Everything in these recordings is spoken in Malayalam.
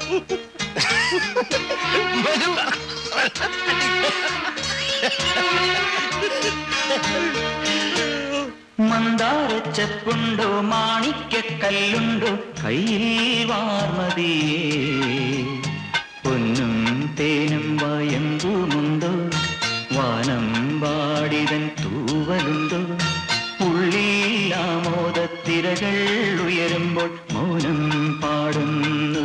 വരൂ മന്ദാരച്ചെപ്പുണ്ടോ മാണിക്കല്ലുണ്ടോ കയ്യിൽ വാർമതിയേ പൊന്നും തേനും വയമ്പുമുണ്ടോ വാനം വാടിതൻ തൂവലുണ്ടോ ഉള്ളിൽ ആമോദത്തിരകൾ ഉയരുമ്പോൾ മൗനം പാടുന്നു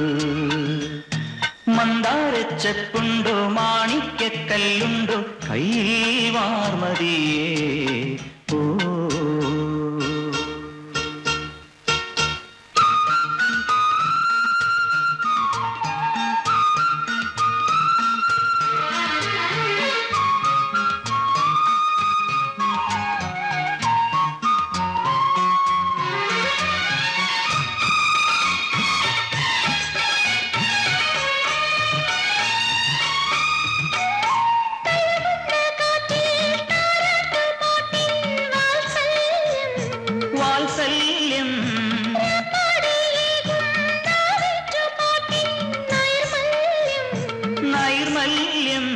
മന്ദാരച്ചെപ്പുണ്ടോ മാണിക്കല്ലുണ്ടോ കയ്യിൽ വാർമതിയേ ഓ വാത്സല്യം നൈർമല്യം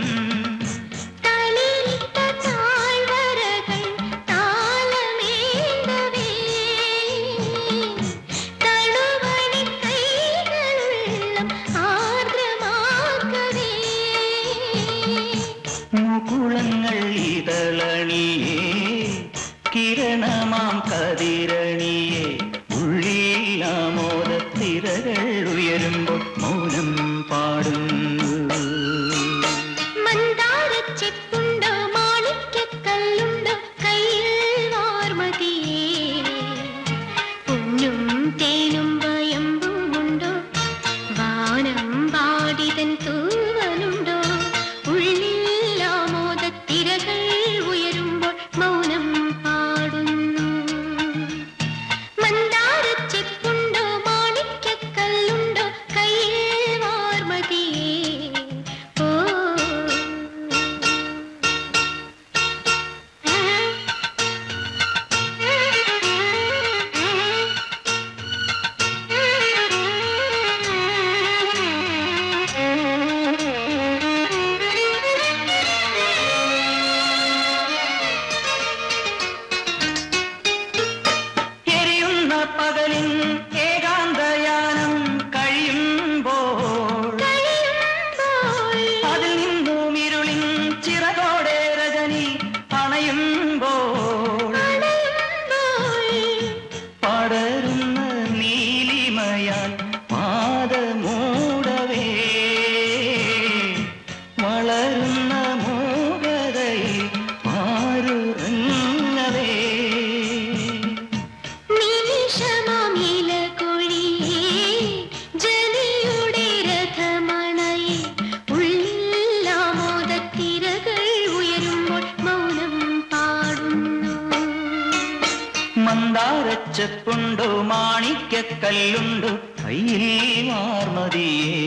മുകുളങ്ങൾ ഇതളണിയേ കിരണമാം കതിരണിയേ ഉള്ളിൽ ആമോദത്തിരകൾ ഉയരുമ്പോൾ മൗനം പാടുന്നു മന്ദാരച്ചെപ്പുണ്ടോ മാണിക്കല്ലുണ്ടോ കയ്യിൽ വാർമതിയേ പൊന്നും തേനും വയമ്പുമുണ്ടോ വാനം പാടിതൻ തൂവലുണ്ടോ ഉള്ളിൽ ആമോദത്തിരകൾ ഉയരുമ്പോൾ മൗനം പാടുന്നു മന്ദാരച്ചെപ്പുണ്ടോ മാണിക്കല്ലുണ്ടോ കയ്യിൽ വാർമതിയേ ഓ എരിയുന്ന പകലിൻ ഏകാന്തയാനം കഴിയുമ്പോൾ അതിൽ നിന്നും ഇരുളിൻ ചിറകോടെ രജനി അണയുമ്പോൾ പടരുന്ന നീലിമയാൽ പാദമൂടവേ വളരുന്ന മൂകതയിൽ പാരുറങ്ങവേ നിമിഷമാമില കൊഴിയേ ജനിയുടെ രഥമണയെ ഉള്ളിലാമോദത്തിരകൾ ഉയരുമ്പോൾ മൗനം പാടുന്നു മന്ദാരച്ചെപ്പുണ്ടോ മാണിക്കല്ലുണ്ടോ കയ്യിൽ വാർമതിയേ